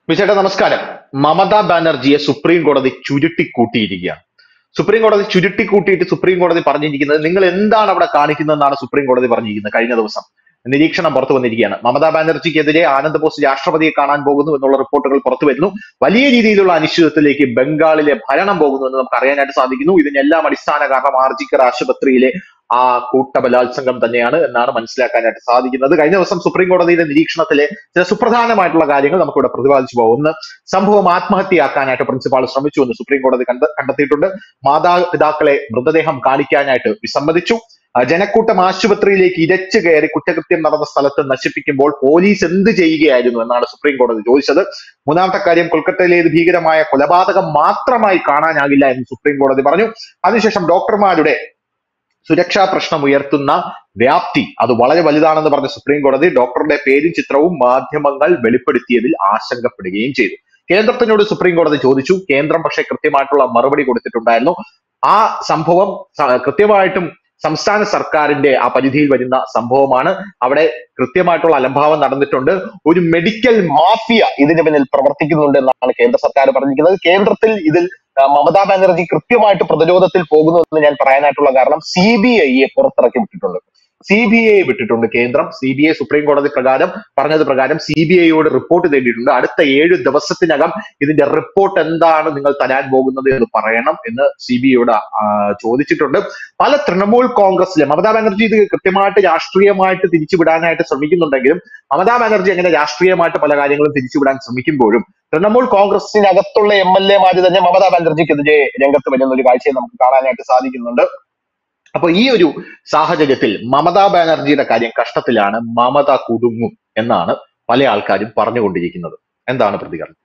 വിചേട്ടാ നമസ്കാരം മമതാ ബാനർജിയെ സുപ്രീം കോടതി ചുരുട്ടിക്കൂട്ടിയിരിക്കുകയാണ് സുപ്രീം കോടതി ചുരുട്ടിക്കൂട്ടിയിട്ട് സുപ്രീം കോടതി പറഞ്ഞിരിക്കുന്നത് നിങ്ങൾ എന്താണ് അവിടെ കാണിക്കുന്നതെന്നാണ് സുപ്രീം കോടതി പറഞ്ഞിരിക്കുന്നത് കഴിഞ്ഞ ദിവസം നിരീക്ഷണം പുറത്തു വന്നിരിക്കുകയാണ് മമതാ ബാനർജിക്കെതിരെ ആനന്ദ് ബോസ് രാഷ്ട്രപതിയെ കാണാൻ പോകുന്നു എന്നുള്ള റിപ്പോർട്ടുകൾ പുറത്തു വരുന്നു വലിയ രീതിയിലുള്ള അനിശ്ചിതത്വത്തിലേക്ക് ബംഗാളിലെ ഭരണം പോകുന്നു എന്ന് നമുക്ക് അറിയാനായിട്ട് സാധിക്കുന്നു ഇതിനെല്ലാം അടിസ്ഥാന കാരണം ആർജിക്കർ ആശുപത്രിയിലെ ആ കൂട്ടബലാത്സംഗം തന്നെയാണ് എന്നാണ് മനസ്സിലാക്കാനായിട്ട് സാധിക്കുന്നത് കഴിഞ്ഞ ദിവസം സുപ്രീം കോടതിയുടെ നിരീക്ഷണത്തിലെ ചില സുപ്രധാനമായിട്ടുള്ള കാര്യങ്ങൾ നമുക്കിവിടെ പ്രതിപാദിച്ചു പോകും ഒന്ന് സംഭവം ആത്മഹത്യയാക്കാനായിട്ട് പ്രിൻസിപ്പാൾ ശ്രമിച്ചു എന്ന് സുപ്രീം കോടതി കണ്ട കണ്ടെത്തിയിട്ടുണ്ട് മാതാപിതാക്കളെ മൃതദേഹം കാണിക്കാനായിട്ട് വിസമ്മതിച്ചു ആ, ജനക്കൂട്ടം ആശുപത്രിയിലേക്ക് ഇരച്ചു കയറി കുറ്റകൃത്യം നടന്ന സ്ഥലത്ത് നശിപ്പിക്കുമ്പോൾ പോലീസ് എന്ത് ചെയ്യുകയായിരുന്നു എന്നാണ് സുപ്രീം കോടതി ചോദിച്ചത് മൂന്നാമത്തെ കാര്യം കൊൽക്കത്തയിലെ ഇത് ഭീകരമായ കൊലപാതകം മാത്രമായി കാണാനാകില്ല എന്ന് സുപ്രീം കോടതി പറഞ്ഞു അതിനുശേഷം ഡോക്ടർമാരുടെ സുരക്ഷാ പ്രശ്നം ഉയർത്തുന്ന വ്യാപ്തി അത് വളരെ വലുതാണെന്ന് പറഞ്ഞ സുപ്രീം കോടതി ഡോക്ടറുടെ പേരും ചിത്രവും മാധ്യമങ്ങൾ വെളിപ്പെടുത്തിയതിൽ ആശങ്കപ്പെടുകയും ചെയ്തു കേന്ദ്രത്തിനോട് സുപ്രീം കോടതി ചോദിച്ചു കേന്ദ്രം പക്ഷേ കൃത്യമായിട്ടുള്ള മറുപടി കൊടുത്തിട്ടുണ്ടായിരുന്നു ആ സംഭവം സ- കൃത്യമായിട്ടും സംസ്ഥാന സർക്കാരിന്റെ ആ പരിധിയിൽ വരുന്ന സംഭവമാണ് അവിടെ കൃത്യമായിട്ടുള്ള അലംഭാവം നടന്നിട്ടുണ്ട് ഒരു മെഡിക്കൽ മാഫിയ ഇതിന് പിന്നിൽ പ്രവർത്തിക്കുന്നുണ്ട് എന്നാണ് കേന്ദ്ര സർക്കാർ പറഞ്ഞിരിക്കുന്നത് കേന്ദ്രത്തിൽ ഇതിൽ ആ, മമതാ ബാനർജി കൃത്യമായിട്ട് പ്രതിരോധത്തിൽ പോകുന്നു എന്ന് ഞാൻ പറയാനായിട്ടുള്ള കാരണം സി ബി ഐയെ പുറത്തിറക്കി വിട്ടിട്ടുണ്ട് സി ബി ഐ വിട്ടിട്ടുണ്ട് കേന്ദ്രം സി ബി ഐ സുപ്രീം കോടതി പ്രകാരം പറഞ്ഞത് പ്രകാരം സി ബി ഐയോട് റിപ്പോർട്ട് തേടിയിട്ടുണ്ട് അടുത്ത ഏഴ് ദിവസത്തിനകം ഇതിന്റെ റിപ്പോർട്ട് എന്താണ് നിങ്ങൾ തരാൻ പോകുന്നത് എന്ന് പറയണം എന്ന് സി ബി ഐയോട് ചോദിച്ചിട്ടുണ്ട് പല തൃണമൂൽ കോൺഗ്രസിലെ മമതാ ബാനർജി ഇത് കൃത്യമായിട്ട് രാഷ്ട്രീയമായിട്ട് തിരിച്ചുവിടാനായിട്ട് ശ്രമിക്കുന്നുണ്ടെങ്കിലും മമതാ ബാനർജി അങ്ങനെ രാഷ്ട്രീയമായിട്ട് പല കാര്യങ്ങളും തിരിച്ചുവിടാൻ ശ്രമിക്കുമ്പോഴും തൃണമൂൽ കോൺഗ്രസിനകത്തുള്ള എം എൽ എമാര് തന്നെ മമതാ ബാനർജിക്കെതിരെ രംഗത്ത് വരുന്ന ഒരു കാഴ്ചയെ നമുക്ക് കാണാനായിട്ട് സാധിക്കുന്നുണ്ട് അപ്പൊ ഈ ഒരു സാഹചര്യത്തിൽ മമതാ ബാനർജിയുടെ കാര്യം കഷ്ടത്തിലാണ് മമത കുടുങ്ങും എന്നാണ് പല ആൾക്കാരും പറഞ്ഞുകൊണ്ടിരിക്കുന്നത് എന്താണ് പ്രതികരണം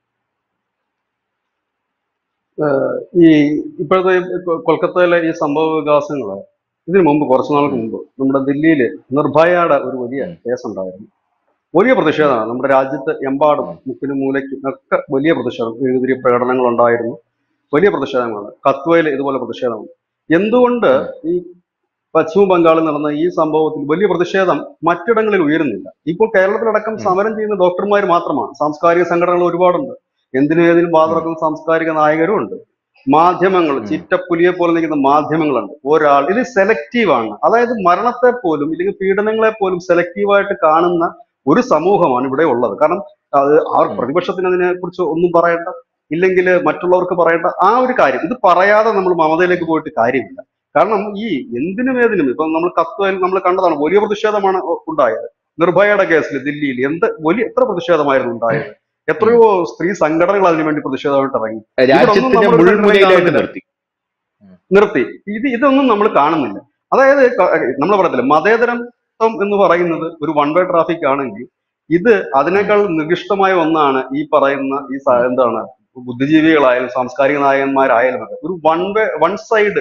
ഈ ഇപ്പോഴത്തെ ഈ കൊ- കൊൽക്കത്തയിലെ ഈ സംഭവ വികാസങ്ങൾ ഇതിനു മുമ്പ് കുറച്ചു നാൾക്ക് മുമ്പ് നമ്മുടെ ദില്ലിയിൽ നിർഭയയുടെ ഒരു വലിയ ഉം. കേസ് ഉണ്ടായിരുന്നു വലിയ പ്രതിഷേധമാണ് നമ്മുടെ രാജ്യത്ത് എമ്പാടും മുക്കിനും മൂലയ്ക്കും ഒക്കെ വലിയ പ്രതിഷേധം എഴുതിയ പ്രകടനങ്ങൾ ഉണ്ടായിരുന്നു വലിയ പ്രതിഷേധങ്ങളാണ് കത്വയിൽ ഇതുപോലെ പ്രതിഷേധമുണ്ട് എന്തുകൊണ്ട് ഈ പശ്ചിമ ബംഗാളിൽ നടന്ന ഈ സംഭവത്തിൽ വലിയ പ്രതിഷേധം മറ്റിടങ്ങളിൽ ഉയരുന്നില്ല ഇപ്പോൾ കേരളത്തിലടക്കം ഉം. സമരം ചെയ്യുന്ന ഡോക്ടർമാർ മാത്രമാണ് സാംസ്കാരിക സംഘടനകൾ ഒരുപാടുണ്ട് എന്തിനും ഏതിനും വാതിറക്കുന്ന സാംസ്കാരിക നായകരും ഉണ്ട് മാധ്യമങ്ങൾ ഉം. ചിറ്റപ്പുലിയെ പോലെ നിൽക്കുന്ന മാധ്യമങ്ങളുണ്ട് ഒരാൾ ഇത് സെലക്റ്റീവ് ആണ് അതായത് മരണത്തെ പോലും ഇല്ലെങ്കിൽ പീഡനങ്ങളെ പോലും സെലക്റ്റീവായിട്ട് കാണുന്ന ഒരു സമൂഹമാണ് ഇവിടെ ഉള്ളത് കാരണം അത് ആ ഉം. പ്രതിപക്ഷത്തിന് അതിനെ കുറിച്ച് ഒന്നും പറയണ്ട ഇല്ലെങ്കിൽ മറ്റുള്ളവർക്ക് പറയേണ്ട ആ ഒരു കാര്യം ഇത് പറയാതെ നമ്മൾ മമതയിലേക്ക് പോയിട്ട് കാര്യമില്ല കാരണം ഈ എന്തിനും ഏതിനും ഇപ്പൊ നമ്മൾ കത്വയിൽ നമ്മൾ കണ്ടതാണ് വലിയ പ്രതിഷേധമാണ് ഉണ്ടായത് നിർഭയയുടെ കേസിൽ ദില്ലിയിൽ എന്ത് വലിയ എത്ര പ്രതിഷേധമായിരുന്നു ഉണ്ടായത് എത്രയോ സ്ത്രീ സംഘടനകൾ അതിനുവേണ്ടി പ്രതിഷേധമായിട്ട് ഇറങ്ങി രാജ്യത്തിന്റെ നമ്മൾ മുൾമുനയിലായിട്ട് കാണുന്നില്ല. നിർത്തി നിർത്തി ഇത് ഇതൊന്നും നമ്മൾ കാണുന്നില്ല അതായത് നമ്മൾ പറയത്തില്ല മതേതരത്വം എന്ന് പറയുന്നത് ഒരു വൺ വേ ട്രാഫിക് ആണെങ്കിൽ ഇത് അതിനേക്കാൾ നികൃഷ്ടമായ ഒന്നാണ് ഈ പറയുന്ന ഈ സ- എന്താണ് ബുദ്ധിജീവികളായാലും സാംസ്കാരിക നായകന്മാരായാലും ഒക്കെ ഒരു വൺ വേ വൺ സൈഡ്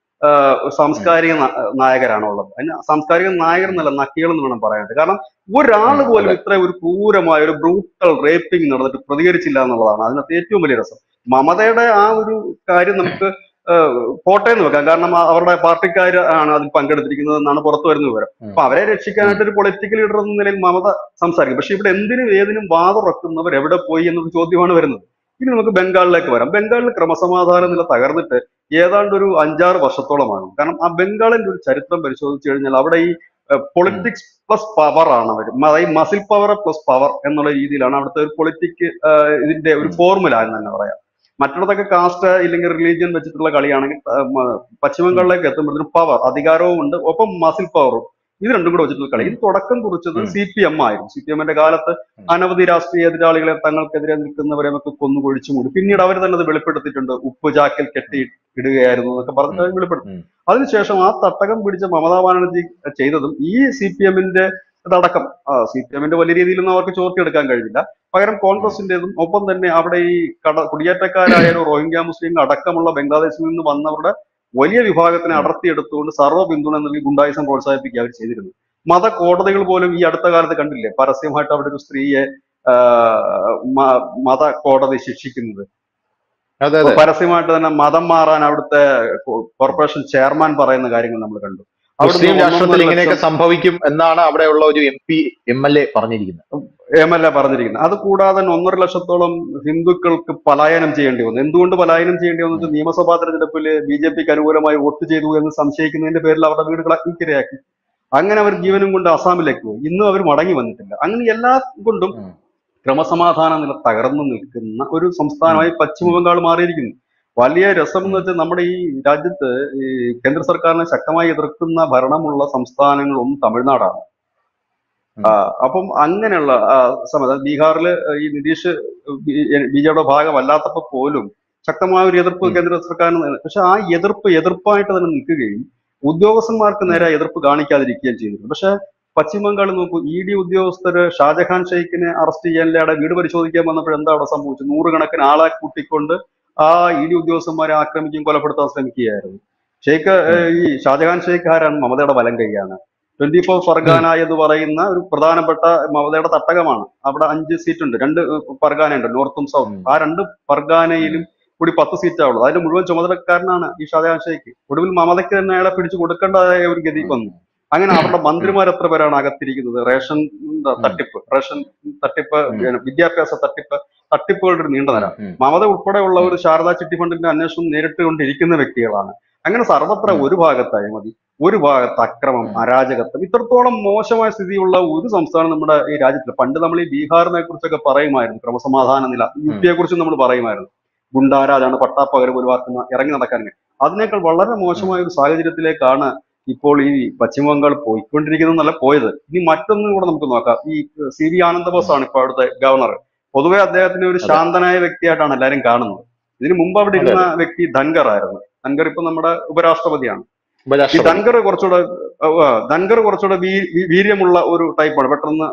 സാംസ്കാരിക നാ- നായകരാണ് ഉള്ളത് അതിന് സാംസ്കാരിക നായകർ എന്നല്ല നക്കികൾ എന്ന് വേണം പറയാനായിട്ട് കാരണം ഒരാൾ ഉം, പോലും അതെ. ഇത്ര ഒരു ക്രൂരമായ ഒരു ബ്രൂട്ടൽ റേപ്പിംഗ് നടന്നിട്ട് പ്രതികരിച്ചില്ല എന്നുള്ളതാണ് അതിനകത്ത് ഏറ്റവും വലിയ രസം മമതയുടെ ആ ഒരു കാര്യം നമുക്ക് ഏഹ്, പോട്ടെ എന്ന് വെക്കാം കാരണം ആ- അവരുടെ പാർട്ടിക്കാർ ആണ് അതിൽ പങ്കെടുത്തിരിക്കുന്നത് എന്നാണ് പുറത്തു വരുന്ന വിവരം ഉം. അപ്പൊ അവരെ രക്ഷിക്കാനായിട്ട് ഒരു പൊളിറ്റിക്കൽ ലീഡർ എന്ന നിലയിൽ മമത സംസാരിക്കും പക്ഷെ ഇവിടെ എന്തിനും ഏതിനും വാതുറക്കുന്നവർ എവിടെ പോയി എന്നൊരു ചോദ്യമാണ് വരുന്നത് ഇനി നമുക്ക് ബംഗാളിലേക്ക് വരാം ബംഗാളിൽ ക്രമസമാധാന നില തകർന്നിട്ട് ഏതാണ്ട് ഒരു അഞ്ചാറ് വർഷത്തോളമാണ് കാരണം ആ ബംഗാളിന്റെ ഒരു ചരിത്രം പരിശോധിച്ചു കഴിഞ്ഞാൽ അവിടെ ഈ പൊളിറ്റിക്സ് പ്ലസ് പവർ ആണ് അവർ അതായത് മസിൽ പവർ പ്ലസ് പവർ എന്നുള്ള രീതിയിലാണ് അവിടുത്തെ ഒരു പൊളിറ്റിക് ഇതിന്റെ ഒരു ഫോർമുല എന്ന് തന്നെ പറയാം മറ്റിടത്തൊക്കെ കാസ്റ്റ് ഇല്ലെങ്കിൽ റിലീജിയൻ വെച്ചിട്ടുള്ള കളിയാണെങ്കിൽ ആ, മ- പശ്ചിമ ബംഗാളിലേക്ക് എത്തുമ്പോഴത്തേനും പവർ അധികാരവും ഉണ്ട് ഒപ്പം മസിൽ പവറും ഇത് രണ്ടും കൂടെ വെച്ചിട്ടുള്ള കളി ഇത് തുടക്കം കുറിച്ചത് ഉം. സി പി എം ആയിരുന്നു സി പി എമ്മിന്റെ കാലത്ത് ഉം. അനവധി രാഷ്ട്രീയ എതിരാളികളെ തങ്ങൾക്കെതിരെ നിൽക്കുന്നവരെ ഒക്കെ കൊന്നു കൊഴിച്ചു മൂടി പിന്നീട് അവർ തന്നെ അത് വെളിപ്പെടുത്തിയിട്ടുണ്ട് ഉപ്പ് ചാക്കിൽ കെട്ടി ഇടുകയായിരുന്നു എന്നൊക്കെ പറഞ്ഞിട്ട് അവർ വെളിപ്പെടുത്തി ഉം. അതിനുശേഷം ആ തട്ടകം പിടിച്ച മമതാ ബാനർജി ചെയ്തതും ഈ സി പി എമ്മിന്റെ അടക്കം സി പി എമ്മിന്റെ വലിയ രീതിയിലൊന്നും അവർക്ക് ചോർത്തിയെടുക്കാൻ കഴിഞ്ഞില്ല പകരം കോൺഗ്രസിന്റേതും ഒപ്പം തന്നെ അവിടെ ഈ കട കുടിയേറ്റക്കാരായാലും റോഹിംഗ്യ മുസ്ലിങ്ങൾ അടക്കമുള്ള ബംഗ്ലാദേശിൽ നിന്ന് വന്നവരുടെ വലിയ വിഭാഗത്തിനെ ഉം. അടർത്തിയെടുത്തുകൊണ്ട് സർവ്വ പിന്തുണ നൽകി ഗുണ്ടായിസം പ്രോത്സാഹിപ്പിക്കുക അവർ ചെയ്തിരുന്നു മത കോടതികൾ പോലും ഈ അടുത്ത കാലത്ത് കണ്ടില്ലേ പരസ്യമായിട്ട് അവിടെ ഒരു സ്ത്രീയെ ആ, മ- മത കോടതി ശിക്ഷിക്കുന്നത് അതെ അതെ പരസ്യമായിട്ട് തന്നെ മതം മാറാൻ അവിടുത്തെ കോർപ്പറേഷൻ ചെയർമാൻ പറയുന്ന കാര്യങ്ങൾ നമ്മൾ കണ്ടു മുസ്ലിം അവിടുന്ന് രാഷ്ട്രത്തിൽ ഒന്നൊന്നര ഇങ്ങനെയൊക്കെ ലക്ഷം സംഭവിക്കും എന്നാണ് അവിടെയുള്ള ഒരു M P M L A പറഞ്ഞിരിക്കുന്നത് എം എൽ എ പറഞ്ഞിരിക്കുന്നത് അത് കൂടാതെ തന്നെ ഒന്നര ലക്ഷത്തോളം ഹിന്ദുക്കൾക്ക് പലായനം ചെയ്യേണ്ടി വന്നു എന്തുകൊണ്ട് പലായനം ചെയ്യേണ്ടി വന്നു വെച്ചാൽ നിയമസഭാ തെരഞ്ഞെടുപ്പിൽ ബി ജെ പിക്ക് അനുകൂലമായി വോട്ട് ചെയ്തു എന്ന് സംശയിക്കുന്നതിന്റെ പേരിൽ അവരുടെ വീടുകൾ അഗ്നിക്കിരയാക്കി അങ്ങനെ അവർ ജീവനും കൊണ്ട് അസാമിലേക്ക് പോയി ഇന്നും അവർ മടങ്ങി വന്നിട്ടില്ല അങ്ങനെ എല്ലാ കൊണ്ടും ഉം. ക്രമസമാധാന നില തകർന്നു നിൽക്കുന്ന ഒരു സംസ്ഥാനമായി പശ്ചിമ ബംഗാൾ മാറിയിരിക്കുന്നു വലിയ രസം എന്ന് വെച്ചാൽ നമ്മുടെ ഈ രാജ്യത്ത് ഈ കേന്ദ്ര സർക്കാരിനെ ശക്തമായി എതിർക്കുന്ന ഭരണമുള്ള സംസ്ഥാനങ്ങൾ ഒന്ന് തമിഴ്നാടാണ് ഉം. ആ, അപ്പം അങ്ങനെയുള്ള ആ, സമയത്ത് ബീഹാറിൽ ഈ നിതീഷ് ബി ജെയുടെ ഭാഗമല്ലാത്തപ്പോ പോലും ശക്തമായ ഒരു എതിർപ്പ് ഉം. കേന്ദ്ര സർക്കാരിന് നേരെ- പക്ഷെ ആ എതിർപ്പ് എതിർപ്പായിട്ട് തന്നെ നിൽക്കുകയും ഉദ്യോഗസ്ഥന്മാർക്ക് നേരെ എതിർപ്പ് കാണിക്കാതിരിക്കുകയും ചെയ്യുന്നുണ്ട് പക്ഷെ പശ്ചിമ ബംഗാളിൽ നോക്കൂ ഇ ഡി ഉദ്യോഗസ്ഥര് ഷാജഹാൻ ഷെയ്ഖിനെ അറസ്റ്റ് ചെയ്യാനിടെ വീട് പരിശോധിക്കാൻ വന്നപ്പോൾ എന്താ അവിടെ സംഭവിച്ചത് നൂറുകണക്കിന് ആളെ കൂട്ടിക്കൊണ്ട് ആ ഇ ഡി ഉദ്യോഗസ്ഥന്മാരെ ആക്രമിക്കുകയും കൊലപ്പെടുത്താൻ ശ്രമിക്കുകയായിരുന്നു ഷെയ്ഖ് ഏഹ്, ഈ ഷാജഹാൻ ഷെയ്ഖ് ആരാണ് മമതയുടെ വലം കൈയാണ് ട്വന്റി ഫോർ ഫർഗാന എന്ന് പറയുന്ന ഒരു പ്രധാനപ്പെട്ട മമതയുടെ തട്ടകമാണ് അവിടെ അഞ്ച് സീറ്റ് ഉണ്ട് രണ്ട് ഫർഗാന ഉണ്ട് നോർത്തും സൗത്തും ഉം. ആ രണ്ട് ഫർഗാനയിലും കൂടി പത്ത് സീറ്റാ ഉള്ളത് അതിന്റെ മുഴുവൻ ചുമതലക്കാരനാണ് ഈ ഷാജഹാൻ ഷെയ്ഖ് ഒടുവിൽ മമതയ്ക്ക് തന്നെ അയാളെ പിടിച്ചു കൊടുക്കേണ്ടതായ ഒരു ഗതി വന്നു അങ്ങനെ അവരുടെ മന്ത്രിമാർ എത്ര പേരാണ് അകത്തിരിക്കുന്നത് റേഷൻ എന്താ, തട്ടിപ്പ് റേഷൻ തട്ടിപ്പ് ഉം. പിന്നെ വിദ്യാഭ്യാസ തട്ടിപ്പ് തട്ടിപ്പുകളുടെ ഒരു നീണ്ട നിര ഉം. മമത ഉൾപ്പെടെയുള്ള ഒരു ശാരദാ ചിട്ടി ഫണ്ടിന്റെ അന്വേഷണം നേരിട്ട് കൊണ്ടിരിക്കുന്ന വ്യക്തികളാണ് അങ്ങനെ സർവത്ര ഉം. ഒരു ഭാഗത്ത് അഴിമതി ഒരു ഭാഗത്ത് അക്രമം ഉം. അരാജകത്വം ഇത്രത്തോളം മോശമായ സ്ഥിതിയുള്ള ഒരു സംസ്ഥാനം നമ്മുടെ ഈ രാജ്യത്തില്ല പണ്ട് നമ്മൾ ഈ ബീഹാറിനെ കുറിച്ചൊക്കെ പറയുമായിരുന്നു ക്രമസമാധാന നില യു പിയെ കുറിച്ച് നമ്മൾ പറയുമായിരുന്നു ഗുണ്ടാരാജാണ് പട്ടാപ്പകരം ഒഴിവാക്കുന്ന ഇറങ്ങി നടക്കാൻ കഴിയും. അതിനേക്കാൾ വളരെ മോശമായ ഒരു സാഹചര്യത്തിലേക്കാണ് ഇപ്പോൾ ഈ പശ്ചിമ ബംഗാൾ പോയിക്കൊണ്ടിരിക്കുന്നതല്ല പോയത് ഇനി മറ്റൊന്നും കൂടെ നമുക്ക് നോക്കാം ഈ സി വി ആനന്ദബോസ് ആണ് ഇപ്പോൾ അവിടുത്തെ ഗവർണർ പൊതുവെ അദ്ദേഹത്തിനെ ഒരു അതെ. ശാന്തനായ വ്യക്തിയായിട്ടാണ് എല്ലാവരും കാണുന്നത് ഇതിന് മുമ്പ് അവിടെ ഇരുന്ന വ്യക്തി ധൻഗർ ആയിരുന്നു ധൻഗർ ഇപ്പൊ നമ്മുടെ ഉപരാഷ്ട്രപതിയാണ് ഈ ഉപരാഷ്ട്രപതി ധൻഗർ കുറച്ചുകൂടെ ആ, ആ, ധൻഗർ കുറച്ചുകൂടെ വീ- വീ- വീര്യമുള്ള ഒരു ടൈപ്പാണ് പെട്ടെന്ന്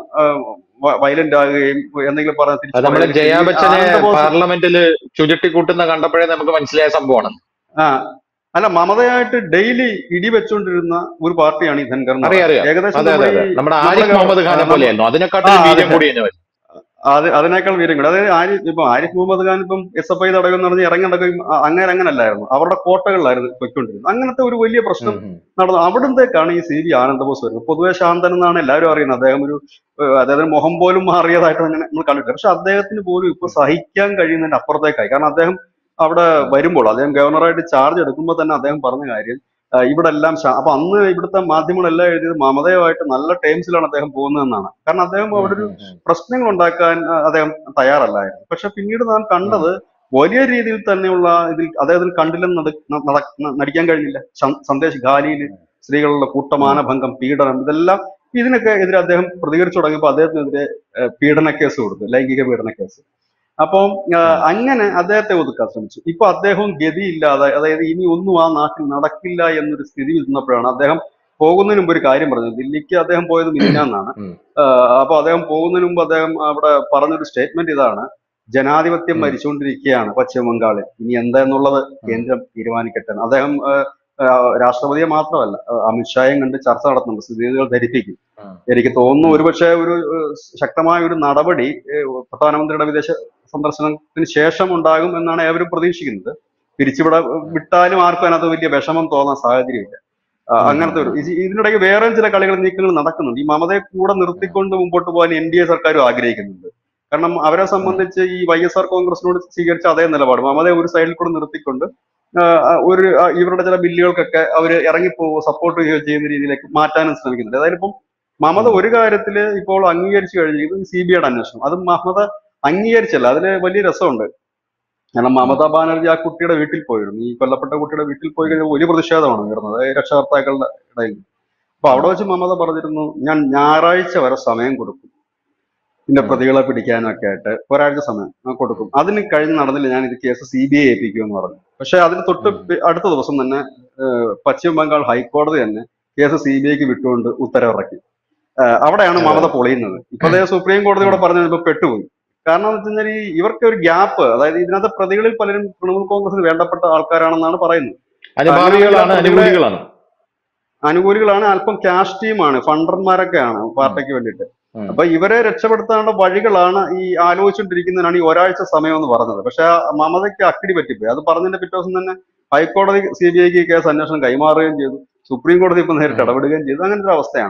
വയലന്റ് ആകുകയും എന്തെങ്കിലും പറഞ്ഞ് തിരിച്ച് അത് നമ്മുടെ പറയുകയും ജയാ ചെയ്യും. ഈ ബച്ചനെ ആനന്ദബോസ് പാർലമെന്റിൽ ചുരുട്ടിക്കൂട്ടുന്ന കണ്ടപ്പോഴേ നമുക്ക് മനസ്സിലായ സംഭവമാണ് ആ അല്ല മമതയായിട്ട് ഡെയിലി ഇടി വെച്ചുകൊണ്ടിരുന്ന ഒരു പാർട്ടിയാണ് ഈ ധൻഗർ എന്ന് അറിയാം അറിയാം ഏകദേശം അതെ അതെ നമ്മുടെ അതെ ഈ നമ്മുടെ നമ്മുടെ ആരിഫ് മുഹമ്മദ് ഖാനെ നമ്മ- പോലെയായിരുന്നു അതിനെക്കാട്ടും ആ, വീര്യം അതെ. കൂടി തന്നെ വരും. അത് അതിനേക്കാൾ വീര്യം കൂടി അതായത് ആരിഫ് ഇപ്പൊ ആരിഫ് മുഹമ്മദ് ഖാൻ ഇപ്പം എസ് എഫ് ഐ തടയുമെന്ന് പറഞ്ഞ് ഇറങ്ങി നടക്കുകയും അ- അങ്ങനെ അങ്ങനല്ലായിരുന്നു അവരുടെ കോട്ടകളിലായിരുന്നു പൊയ്ക്കൊണ്ടിരുന്നത് അങ്ങനത്തെ ഒരു വലിയ പ്രശ്നം ഉം, ഉം. നടന്നു അവിടത്തേക്കാണ് ഈ സി വി ആനന്ദബോസ് വരുന്നത് പൊതുവെ ശാന്തൻ എന്നാണ് എല്ലാവരും അറിയുന്നത് അദ്ദേഹം ഒരു ഏഹ്, അദ്ദേഹത്തിന് മുഖം പോലും മാറിയതായിട്ട് അങ്ങനെ നമ്മൾ കണ്ടിട്ടില്ല പക്ഷെ അദ്ദേഹത്തിന് പോലും ഇപ്പൊ സഹിക്കാൻ കഴിയുന്നതിന്റെ അപ്പുറത്തേക്കായി കാരണം അദ്ദേഹം അവിടെ വരുമ്പോൾ അദ്ദേഹം ഗവർണറായിട്ട് ചാർജ് എടുക്കുമ്പോൾ തന്നെ അദ്ദേഹം പറഞ്ഞ കാര്യം ആ, ഇവിടെ എല്ലാം ശാ- അപ്പൊ അന്ന് ഇവിടുത്തെ മാധ്യമങ്ങളെല്ലാം എഴുതിയത് മമതയുമായിട്ട് നല്ല ടേംസിലാണ് അദ്ദേഹം പോകുന്നതെന്നാണ് കാരണം അദ്ദേഹം അവിടെ ഒരു ഉം, ഉം, ഉം. പ്രശ്നങ്ങൾ ഉണ്ടാക്കാൻ ആ, അദ്ദേഹം തയ്യാറല്ലായിരുന്നു പക്ഷെ പിന്നീട് നാം കണ്ടത് വലിയ രീതിയിൽ തന്നെയുള്ള ഇതിൽ അദ്ദേഹത്തിന് കണ്ടില്ലെന്ന് നട- നട- ന- നടിക്കാൻ കഴിഞ്ഞില്ല സം- സന്ദേശ് ഖാലിയിൽ സ്ത്രീകളുടെ കൂട്ടമാനഭംഗം പീഡനം ഇതെല്ലാം ഇതിനൊക്കെ എതിരെ അദ്ദേഹം പ്രതികരിച്ചു തുടങ്ങിയപ്പോൾ അദ്ദേഹത്തിനെതിരെ ഏഹ്, പീഡന കേസ് കൊടുത്തു ലൈംഗിക പീഡന കേസ് അപ്പം ആ, അങ്ങനെ അദ്ദേഹത്തെ ഒതുക്കാൻ ശ്രമിച്ചു ഇപ്പൊ അദ്ദേഹം ഗതിയില്ലാതെ അതായത് ഇനി ഒന്നും ആ നാട്ടിൽ നടക്കില്ല എന്നൊരു സ്ഥിതി ഇരുന്നപ്പോഴാണ് അദ്ദേഹം പോകുന്നതിന് മുമ്പ് ഒരു കാര്യം പറഞ്ഞത് ദില്ലിക്ക് അദ്ദേഹം പോയത് മിനിഞ്ഞാന്നാണ് ഉം. അപ്പൊ അദ്ദേഹം പോകുന്നതിന് മുമ്പ് അദ്ദേഹം അവിടെ പറഞ്ഞൊരു സ്റ്റേറ്റ്മെന്റ് ഇതാണ് ജനാധിപത്യം ഉം. മരിച്ചുകൊണ്ടിരിക്കുകയാണ് പശ്ചിമ ബംഗാളിൽ ഇനി എന്താ എന്നുള്ളത് കേന്ദ്രം തീരുമാനിക്കട്ടെ എന്ന്. അദ്ദേഹം ആ, ആ, രാഷ്ട്രപതിയെ മാത്രമല്ല ആ, അമിത്ഷായും കണ്ട് ചർച്ച നടത്തുന്നുണ്ട് സ്ഥിതിഗതികൾ ധരിപ്പിക്കും ഉം. എനിക്ക് തോന്നുന്നു ഒരുപക്ഷെ ഒരു ഏഹ്, ശക്തമായ ഒരു നടപടി ഏഹ്, പ്രധാനമന്ത്രിയുടെ വിദേശ സന്ദർശനത്തിന് ശേഷം ഉണ്ടാകും എന്നാണ് ഏവരും പ്രതീക്ഷിക്കുന്നത് പിരിച്ചുവിട വിട്ടാലും ആർക്കും അതിനകത്ത് വലിയ വിഷമം തോന്നാൻ സാഹചര്യമില്ല ആ, ഉം. അങ്ങനത്തെ ഒരു ഇത് ഇതിനിടയ്ക്ക് വേറെ ചില കളികൾ നീക്കങ്ങൾ നടക്കുന്നുണ്ട് ഈ മമതയെ കൂടെ നിർത്തിക്കൊണ്ട് മുമ്പോട്ട് പോകാൻ എൻ ഡി എ സർക്കാരും ആഗ്രഹിക്കുന്നുണ്ട് കാരണം അവരെ സംബന്ധിച്ച് ഈ വൈ എസ് ആർ കോൺഗ്രസിനോട് സ്വീകരിച്ച അതേ നിലപാട് മമതയെ ഒരു സൈഡിൽ കൂടെ നിർത്തിക്കൊണ്ട് ആ, ആ, ഒരു ആ, ഇവരുടെ ചില ബില്ലുകൾക്കൊക്കെ അവർ ഇറങ്ങിപ്പോവോ സപ്പോർട്ട് ചെയ്യുകയോ ചെയ്യുന്ന രീതിയിലേക്ക് മാറ്റാനും ശ്രമിക്കുന്നുണ്ട് അതായത് ഇപ്പം മമത ഒരു കാര്യത്തിൽ ഇപ്പോൾ അംഗീകരിച്ചു കഴിഞ്ഞിരിക്കുന്നത് സി ബി ഐയുടെ അന്വേഷണം അത് മമത അംഗീകരിച്ചല്ല അതിന് വലിയ രസമുണ്ട് കാരണം മമതാ ബാനർജി ആ കുട്ടിയുടെ വീട്ടിൽ പോയിരുന്നു ഈ കൊല്ലപ്പെട്ട കുട്ടിയുടെ വീട്ടിൽ പോയി കഴിഞ്ഞാൽ വലിയ പ്രതിഷേധമാണ് ഉയർന്നത് അതായത് രക്ഷകർത്താക്കളുടെ ഇടയിൽ അപ്പൊ അവിടെ വെച്ച് മമത പറഞ്ഞിരുന്നു ഞാൻ ഞായറാഴ്ച വരെ സമയം കൊടുക്കും ഇതിന്റെ ഉം. പ്രതികളെ പിടിക്കാനും ഒക്കെ ആയിട്ട് ഒരാഴ്ച സമയം ആ, കൊടുക്കും അതിന് കഴിഞ്ഞ് നടന്നില്ല ഞാൻ ഇത് കേസ് സി ബി ഐ ഏൽപ്പിക്കുമെന്ന് പറഞ്ഞു പക്ഷെ അതിന് തൊട്ട് ഉം. പി- അടുത്ത ദിവസം തന്നെ ഏഹ്, പശ്ചിമ ബംഗാൾ ഹൈക്കോടതി തന്നെ കേസ് സി ബി ഐക്ക് വിട്ടുകൊണ്ട് ഉത്തരവിറക്കി ഏഹ്, അവിടെയാണ് അതെ. മമത പൊളിയുന്നത് ഇപ്പൊ അതേ സുപ്രീം കോടതിയോടെ പറഞ്ഞു ഇപ്പൊ പെട്ടുപോയി കാരണം എന്ന് വെച്ച് കഴിഞ്ഞാൽ ഈ ഇവർക്ക് ഒരു ഗ്യാപ്പ് അതായത് ഇതിനകത്ത് പ്രതികളിൽ പലരും തൃണമൂൽ കോൺഗ്രസിന് വേണ്ടപ്പെട്ട ആൾക്കാരാണെന്നാണ് പറയുന്നത് അനുഭാവികളാണ് അങ്ങനെ അനുകൂലികളാണ് അനുകൂലികളാണ് അല്പം ക്യാഷ് ടീമാണ് ഫണ്ടർമാരൊക്കെയാണ് പാർട്ടിക്ക് വേണ്ടിയിട്ട് ഉം. അപ്പൊ ഇവരെ രക്ഷപ്പെടുത്താനുള്ള വഴികളാണ് ഈ ആലോചിച്ചുകൊണ്ടിരിക്കുന്നതിനാണ് ഈ ഒരാഴ്ച സമയം എന്ന് പറഞ്ഞത് പക്ഷെ ആ മമതയ്ക്ക് അക്കിടി പറ്റിപ്പോയി അത് പറഞ്ഞതിന്റെ പിറ്റേ ദിവസം തന്നെ ഹൈക്കോടതി സി ബി ഐക്ക് കേസ് അന്വേഷണം കൈമാറുകയും ചെയ്തു സുപ്രീം കോടതി ഇപ്പൊ നേരിട്ട് ഉം. ഇടപെടുകയും ചെയ്തു അങ്ങനെ ഒരു അവസ്ഥയാണ്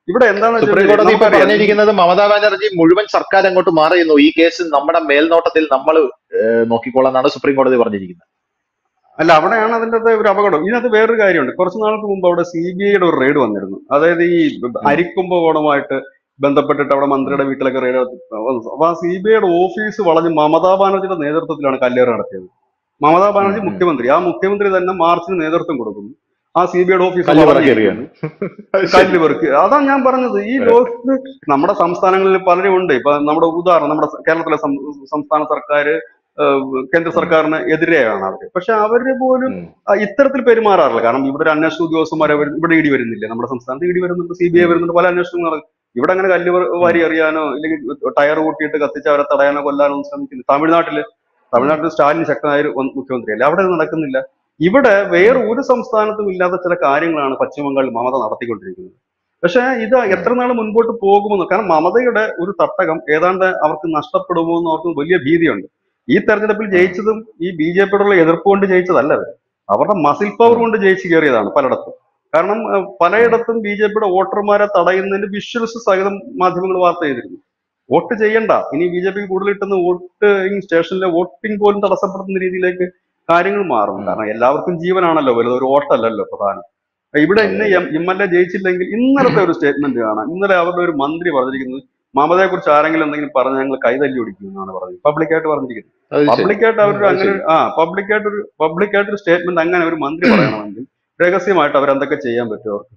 ഇവിടെ എന്താണെന്ന് സുപ്രീം വെച്ചാൽ കോടതി ഇപ്പൊ നമുക്കറിയാം പറഞ്ഞിരിക്കുന്നത് മമതാ ബാനർജി മുഴുവൻ സർക്കാർ അങ്ങോട്ട് മാറിയുന്നു ഈ കേസ് നമ്മുടെ മേൽനോട്ടത്തിൽ നമ്മൾ നോക്കിക്കോളാന്നാണ് സുപ്രീം കോടതി പറഞ്ഞിരിക്കുന്നത് അല്ല അവിടെയാണ് അതിന്റെ അകത്ത് ഒരു അപകടം ഇതിനകത്ത് വേറൊരു കാര്യമുണ്ട് കുറച്ച് നാൾക്ക് മുമ്പ് അവിടെ സി ബി ഐയുടെ ഒരു റെയ്ഡ് വന്നിരുന്നു അതായത് ഈ അരിക്കുംഭകോണമായിട്ട് ബന്ധപ്പെട്ടിട്ട് അവിടെ മന്ത്രിയുടെ വീട്ടിലൊക്കെ റെയ്ഡ് അപ്പൊ ആ സി ബി ഐയുടെ ഓഫീസ് വളഞ്ഞ് മമതാ ബാനർജിയുടെ നേതൃത്വത്തിലാണ് കല്ലേറ് നടത്തിയത് മമതാ ബാനർജി ഉം, ഉം. മുഖ്യമന്ത്രി ആ മുഖ്യമന്ത്രി തന്നെ മാർച്ചിന് നേതൃത്വം കൊടുക്കുന്നു ആ സി ബി ഐയുടെ ഓഫീസ് കല്ല് വളഞ്ഞ് പറക്കുകയാണ്. കല്ല് പെറുക്കി അതാ ഞാൻ പറഞ്ഞത് ഈ ലോകത്ത് നമ്മുടെ സംസ്ഥാനങ്ങളിൽ പലരും ഉണ്ട് ഇപ്പൊ നമ്മുടെ ഉദാഹരണം നമ്മുടെ കേരളത്തിലെ സം- സംസ്ഥാന സർക്കാർ കേന്ദ്ര സർക്കാരിന് എതിരെയാണ് അവര് പക്ഷെ അവര് പോലും ഉം. ആ, ഇത്തരത്തിൽ പെരുമാറാറില്ല കാരണം ഇവിടെ ഒരു അന്വേഷണ ഉദ്യോഗസ്ഥന്മാരെ വരു- ഇവിടെ ഇടി വരുന്നില്ല നമ്മുടെ സംസ്ഥാനത്ത് ഇടി വരുന്നുണ്ട് സി ബി ഐ വരുന്നുണ്ട് പല അന്വേഷണങ്ങൾ നടക്കും ഇവിടെ അങ്ങനെ കല്ല് വ- വാരി എറിയാനോ അല്ലെങ്കിൽ ടയർ കൂട്ടിയിട്ട് കത്തിച്ച് അവരെ തടയാനോ കൊല്ലാനോ ഒന്നും ശ്രമിക്കുന്നില്ല തമിഴ്നാട്ടില് തമിഴ്നാട്ടിൽ സ്റ്റാലിൻ ശക്തനായ ഒരു വൻ- മുഖ്യമന്ത്രിയല്ലേ അവിടെ ഇത് നടക്കുന്നില്ല ഇവിടെ വേറെ ഒരു സംസ്ഥാനത്തും ഇല്ലാത്ത ചില കാര്യങ്ങളാണ് പശ്ചിമ ബംഗാളിൽ മമത നടത്തിക്കൊണ്ടിരിക്കുന്നത് പക്ഷെ ഇത് എത്ര നാൾ മുൻപോട്ട് പോകുമെന്ന് കാരണം മമതയുടെ ഒരു തട്ടകം ഏതാണ്ട് അവർക്ക് നഷ്ടപ്പെടുമോ എന്ന് അവർക്ക് വലിയ ഭീതിയുണ്ട് ഈ തെരഞ്ഞെടുപ്പിൽ ജയിച്ചതും ഈ ബി ജെ പിയോടുള്ള എതിർപ്പ് കൊണ്ട് ജയിച്ചതല്ല അവർ അവരുടെ മസിൽ പവർ കൊണ്ട് ജയിച്ചു കയറിയതാണ് പലയിടത്തും കാരണം അഹ് പലയിടത്തും ബി ജെ പിയുടെ വോട്ടർമാരെ തടയുന്നതിന് വിഷ്വൽസ് സഹിതം മാധ്യമങ്ങൾ വാർത്ത ചെയ്തിരുന്നു വോട്ട് ചെയ്യണ്ട ഇനി ബി ജെ പിക്ക് കൂടുതൽ കിട്ടുന്ന വോട്ടിംഗ് സ്റ്റേഷനിലെ വോട്ടിംഗ് പോലും തടസ്സപ്പെടുത്തുന്ന രീതിയിലേക്ക് കാര്യങ്ങൾ മാറും ഉം. കാരണം എല്ലാവർക്കും ജീവനാണല്ലോ വലുത് ഒരു വോട്ടല്ലല്ലോ പ്രധാനം ഇവിടെ ഇന്ന് എം എൽ എ ജയിച്ചില്ലെങ്കിൽ ഇന്നലത്തെ ഒരു സ്റ്റേറ്റ്മെന്റ് കാണാം ഇന്നലെ അവരുടെ ഒരു മന്ത്രി പറഞ്ഞിരിക്കുന്നത് മമതയെ കുറിച്ച് ആരെങ്കിലും എന്തെങ്കിലും പറഞ്ഞ് ഞങ്ങൾ കൈതല്ലി ഓടിക്കും എന്നാണ് പറഞ്ഞത് പബ്ലിക്കായിട്ട് പറഞ്ഞിരിക്കുന്നത് അത് ശരി. പബ്ലിക്കായിട്ട് അവരൊരു അത് അങ്ങനെ ഒരു- ആ പബ്ലിക്കായിട്ട് ഒരു പബ്ലിക്കായിട്ട് ഒരു സ്റ്റേറ്റ്മെന്റ് അങ്ങനെ ഒരു മന്ത്രി പറയണമെങ്കിൽ രഹസ്യമായിട്ട് അവരെന്തൊക്കെ ചെയ്യാൻ പറ്റും അവർക്ക്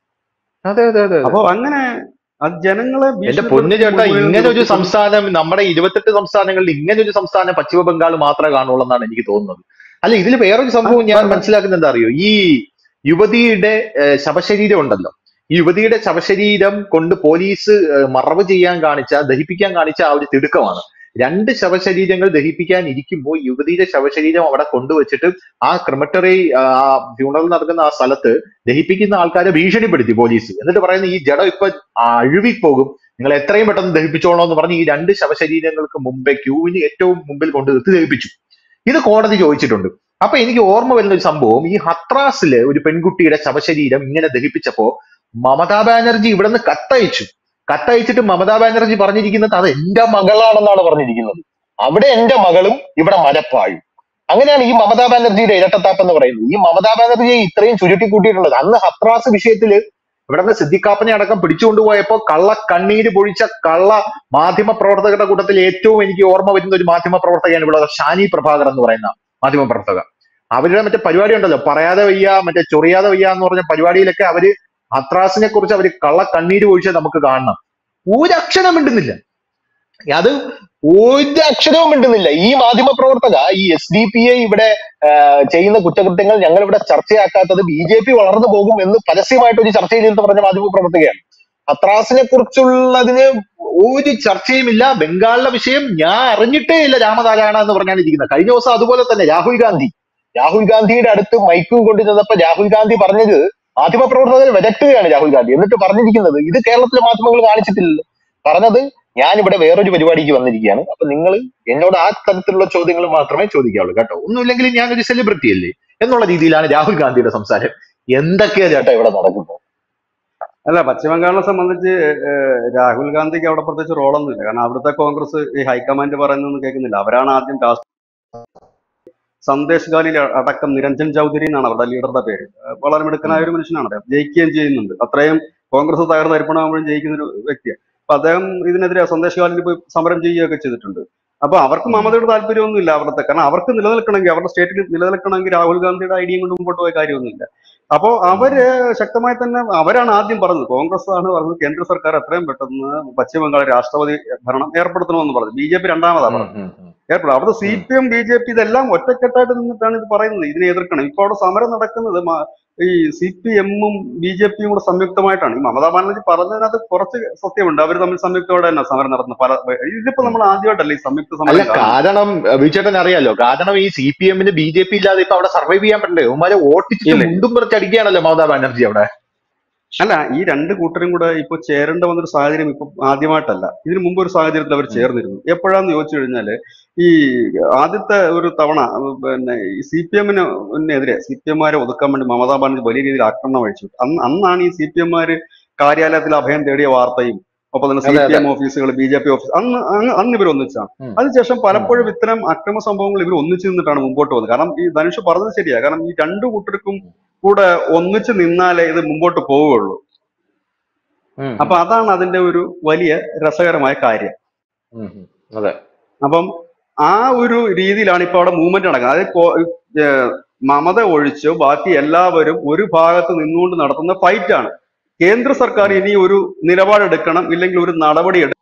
അതെ അതെ അതെ അപ്പൊ അങ്ങനെ അത് ജനങ്ങളെ എന്റെ ഭീഷണിപ്പെടുത്തി പൊന്നു ചേട്ടാ മുഴുവൻ ഇങ്ങനെ ഒരു നിർത്തിക്കൊണ്ട് സംസ്ഥാനം നമ്മുടെ ഇരുപത്തെട്ട് സംസ്ഥാനങ്ങളിൽ ഇങ്ങനെ ഒരു സംസ്ഥാനം പശ്ചിമ ബംഗാൾ മാത്രമേ കാണുള്ളൂ എന്നാണ് എനിക്ക് തോന്നുന്നത് അല്ല ഇതിൽ വേറൊരു സംഭവം ഞാൻ ആ, മനസ്സിലാക്കുന്നത് എന്താ അറിയോ ഈ യുവതിയുടെ ഏഹ്, ശവശരീരം ഉണ്ടല്ലോ ഈ യുവതിയുടെ ശവശരീരം കൊണ്ട് പോലീസ് ഏഹ്, മറവ് ചെയ്യാൻ കാണിച്ച ദഹിപ്പിക്കാൻ കാണിച്ച ആ ഒരു തിടുക്കമാണ് രണ്ട് ശവശരീരങ്ങൾ ദഹിപ്പിക്കാൻ ഇരിക്കുമ്പോൾ യുവതിയുടെ ശവശരീരം അവിടെ കൊണ്ടുവച്ചിട്ട് ആ ക്രിമറ്ററി ആ ഫ്യൂണറൽ നടക്കുന്ന ആ സ്ഥലത്ത് ദഹിപ്പിക്കുന്ന ആൾക്കാരെ ഭീഷണിപ്പെടുത്തി പോലീസ് എന്നിട്ട് പറയുന്ന ഈ ജഡം ഇപ്പൊ അഴുവിപ്പോകും നിങ്ങൾ എത്രയും പെട്ടെന്ന് ദഹിപ്പിച്ചോളൂ എന്ന് പറഞ്ഞ് ഈ രണ്ട് ശവശരീരങ്ങൾക്ക് മുമ്പേ ക്യൂവിന് ഏറ്റവും മുമ്പിൽ കൊണ്ട് നിർത്തി ദഹിപ്പിച്ചു ഇത് കോടതി ചോദിച്ചിട്ടുണ്ട് അപ്പൊ എനിക്ക് ഓർമ്മ വരുന്ന ഒരു സംഭവം ഈ ഹത്രാസില് ഒരു പെൺകുട്ടിയുടെ ശവശരീരം ഇങ്ങനെ ദഹിപ്പിച്ചപ്പോ മമതാ ബാനർജി ഇവിടെ നിന്ന് കത്തയച്ചു കത്തയച്ചിട്ട് മമതാ ബാനർജി പറഞ്ഞിരിക്കുന്നത് അത് എന്റെ മകളാണെന്നാണ് പറഞ്ഞിരിക്കുന്നത് അവിടെ എന്റെ മകളും ഇവിടെ മരപ്പാഴും അങ്ങനെയാണ് ഈ മമതാ ബാനർജിയുടെ ഇരട്ടത്താപ്പ് എന്ന് പറയുന്നത് ഈ മമതാ ബാനർജിയെ ഇത്രയും ചുരുട്ടി കൂട്ടിയിട്ടുള്ളത് അന്ന് ഹത്രാസ് വിഷയത്തില് ഇവിടെ നിന്ന് സിദ്ദിഖാപ്പനെ അടക്കം പിടിച്ചുകൊണ്ടുപോയപ്പോ കള്ള കണ്ണീര് പൊഴിച്ച കള്ള മാധ്യമ പ്രവർത്തകരുടെ കൂട്ടത്തിൽ ഏറ്റവും എനിക്ക് ഓർമ്മ വരുന്ന ഒരു മാധ്യമ പ്രവർത്തകയാണ് ഇവിടെ ഷാനി പ്രഭാകർ എന്ന് പറയുന്ന മാധ്യമ പ്രവർത്തക അവരുടെ മറ്റേ പരിപാടി ഉണ്ടല്ലോ പറയാതെ വയ്യ മറ്റേ ചൊറിയാതെ വയ്യ എന്ന് പറഞ്ഞ പരിപാടിയിലൊക്കെ അവര് ഹത്രാസിനെ കുറിച്ച് അവര് കള്ള കണ്ണീര് പൊഴിച്ചത് നമുക്ക് കാണണം ഒരക്ഷരം മിണ്ടുന്നില്ല അത് ഒരു അക്ഷരവും മിണ്ടുന്നില്ല ഈ മാധ്യമ പ്രവർത്തക ഈ എസ് ഡി പി ഐ ഇവിടെ ആ, ചെയ്യുന്ന കുറ്റകൃത്യങ്ങൾ ഞങ്ങൾ ഇവിടെ ചർച്ചയാക്കാത്തത് ബി ജെ പി വളർന്നു പോകും എന്ന് പരസ്യമായിട്ട് ഒരു ചർച്ചയിൽ ഇരുന്ന് പറഞ്ഞ മാധ്യമ പ്രവർത്തകയാണ് ഹത്രാസിനെ കുറിച്ചുള്ളതിന് ഒരു ചർച്ചയുമില്ല ബംഗാളിലെ വിഷയം ഞാൻ അറിഞ്ഞിട്ടേ ഇല്ല രാമനാരായണ എന്ന് പറഞ്ഞാണ് ഇരിക്കുന്നത് കഴിഞ്ഞ ദിവസം അതുപോലെ തന്നെ രാഹുൽ ഗാന്ധി രാഹുൽ ഗാന്ധിയുടെ അടുത്ത് മൈക്കും കൊണ്ടുചെന്നപ്പോ രാഹുൽ ഗാന്ധി പറഞ്ഞത് മാധ്യമപ്രവർത്തകർ വിരട്ടുകയാണ് രാഹുൽ ഗാന്ധി എന്നിട്ട് പറഞ്ഞിരിക്കുന്നത് ഇത് കേരളത്തിലെ മാധ്യമങ്ങൾ കാണിച്ചിട്ടില്ലല്ലോ പറഞ്ഞത് ഞാൻ ഇവിടെ വേറൊരു പരിപാടിക്ക് വന്നിരിക്കുകയാണ് അപ്പൊ നിങ്ങൾ എന്നോട് ആ തരത്തിലുള്ള ചോദ്യങ്ങൾ മാത്രമേ ചോദിക്കാവുള്ളൂ കേട്ടോ ഒന്നുമില്ലെങ്കിൽ ഞാനൊരു സെലിബ്രിറ്റി അല്ലേ എന്നുള്ള രീതിയിലാണ് രാഹുൽ ഗാന്ധിയുടെ സംസാരം എന്തൊക്കെയാ ചേട്ടാ ഇവിടെ നടക്കുന്നത് അല്ല പശ്ചിമ ബംഗാളിനെ സംബന്ധിച്ച് ഏഹ്, രാഹുൽ ഗാന്ധിക്ക് അവിടെ പ്രത്യേകിച്ച് റോളൊന്നുമില്ല കാരണം അവിടുത്തെ കോൺഗ്രസ് ഈ ഹൈക്കമാൻഡ് പറയുന്നൊന്നും കേൾക്കുന്നില്ല അവരാണ് ആദ്യം ടാസ്ക് സന്ദേശ് ഗാലിൽ അടക്കം നിരഞ്ജൻ ചൗധരി എന്നാണ് അവരുടെ ലീഡറുടെ പേര് ഏഹ്, വളരെ മിടുക്കനായ ഒരു മനുഷ്യനാണ് അദ്ദേഹം ജയിക്കുകയും ചെയ്യുന്നുണ്ട് അത്രയും കോൺഗ്രസ് തകർന്ന് അരിപ്പണമാകുമ്പോഴും ജയിക്കുന്ന ഒരു വ്യക്തിയാണ് അപ്പൊ അദ്ദേഹം ഇതിനെതിരെ സന്ദേശ് ഗാലിൽ പോയി സമരം ചെയ്യുകയൊക്കെ ചെയ്തിട്ടുണ്ട് അപ്പൊ അവർക്ക് മമതയുടെ താല്പര്യമൊന്നുമില്ല അവിടുത്തെ കാരണം അവർക്ക് നിലനിൽക്കണമെങ്കിൽ അവരുടെ സ്റ്റേറ്റിൽ നിലനിൽക്കണമെങ്കിൽ രാഹുൽ ഗാന്ധിയുടെ ഐഡിയയും കൊണ്ട് മുമ്പോട്ട് പോയ കാര്യമൊന്നുമില്ല അപ്പോ അവര് ശക്തമായി തന്നെ അവരാണ് ആദ്യം പറഞ്ഞത് കോൺഗ്രസ് ആണ് പറഞ്ഞത് കേന്ദ്ര സർക്കാർ എത്രയും പെട്ടെന്ന് പശ്ചിമ ബംഗാൾ രാഷ്ട്രപതി ഭരണം ഏർപ്പെടുത്തണമെന്ന് പറഞ്ഞു ബി ജെ പി രണ്ടാമതാണ് പറഞ്ഞത് ഉം, ഉം, ഉം. ഏർപ്പെടും അവിടെ C P M B J P ഇതെല്ലാം ഒറ്റക്കെട്ടായിട്ട് നിന്നിട്ടാണ് ഇത് പറയുന്നത് ഇതിനെ എതിർക്കണം ഇപ്പൊ അവിടെ സമരം നടക്കുന്നത് മ- ഈ സി പി എമ്മും ബി ജെ പിയും കൂടെ സംയുക്തമായിട്ടാണ് ഈ മമതാ ബാനർജി പറഞ്ഞതിനകത്ത് കുറച്ച് സത്യമുണ്ട് അവർ തമ്മിൽ സംയുക്തമായിട്ട് തന്നെ സമരം നടത്തുന്നത് പല ഇതിപ്പോ നമ്മൾ ആദ്യമായിട്ടല്ല ഈ സംയുക്ത അല്ല സമരം കാണുന്നത്. കാരണം വിചേട്ടൻ അറിയാലോ കാരണം ഈ സി പി എമ്മിന് ബി ജെ പി ഇല്ലാതെ ഇപ്പൊ അവിടെ സർവൈവ് ചെയ്യാൻ പറ്റണ്ടേ ഉമാരെ വോട്ടിച്ചിട്ട് ഇല്ല. മുണ്ടും പറിച്ചടിക്കുകയാണല്ലോ മമതാ ബാനർജി അവിടെ അല്ല ഈ രണ്ട് കൂട്ടരും കൂടെ ഇപ്പൊ ചേരേണ്ട വന്നൊരു സാഹചര്യം ഇപ്പൊ ആദ്യമായിട്ടല്ല ഇതിനു മുമ്പ് ഒരു സാഹചര്യത്തിൽ അവർ ചേർന്നിരുന്നു എപ്പോഴാന്ന് ചോദിച്ചു കഴിഞ്ഞാല് ഈ ആദ്യത്തെ ഒരു തവണ ഉം, പിന്നെ ഈ സി പി എമ്മിനെതിരെ സി പി എമ്മാരെ ഒതുക്കാൻ വേണ്ടി മമതാ ബാനർജി വലിയ രീതിയിൽ ആക്രമണം അഴിച്ചു അന്ന് അന്നാണ് ഈ സി പി എമ്മാര് കാര്യാലയത്തിൽ അഭയം തേടിയ വാർത്തയും ഒപ്പം തന്നെ സി അതെ പി അതെ എം ഓഫീസുകൾ ബി ജെ പി ഓഫീസ് അന്ന് അന്ന് അന്ന് ഇവർ ഒന്നിച്ചാണ് ഉം. അതിനുശേഷം ഉം. പലപ്പോഴും ഇത്തരം അക്രമ സംഭവങ്ങൾ ഇവർ ഒന്നിച്ചു നിന്നിട്ടാണ് മുമ്പോട്ട് പോകുന്നത് കാരണം ഈ ധനുഷ് പറഞ്ഞത് ശരിയാ കാരണം ഈ രണ്ടു കൂട്ടർക്കും കൂടെ ഒന്നിച്ച് നിന്നാലേ ഇത് മുമ്പോട്ട് പോവുകയുള്ളൂ ഉം. അപ്പൊ അതാണ് അതിന്റെ ഒരു വലിയ രസകരമായ കാര്യം ഉം. ഉം. അതെ അപ്പം ആ ഒരു രീതിയിലാണ് ഇപ്പൊ അവിടെ മൂവ്മെന്റ് നടക്കുന്നത് അതായത് കോ- ഏഹ് മമത ഒഴിച്ച് ബാക്കി എല്ലാവരും ഒരു ഭാഗത്ത് നിന്നുകൊണ്ട് നടത്തുന്ന ഫൈറ്റ് ആണ് കേന്ദ്ര സർക്കാർ ഇനി ഒരു നിലപാടെടുക്കണം ഇല്ലെങ്കിൽ ഒരു നടപടി എടു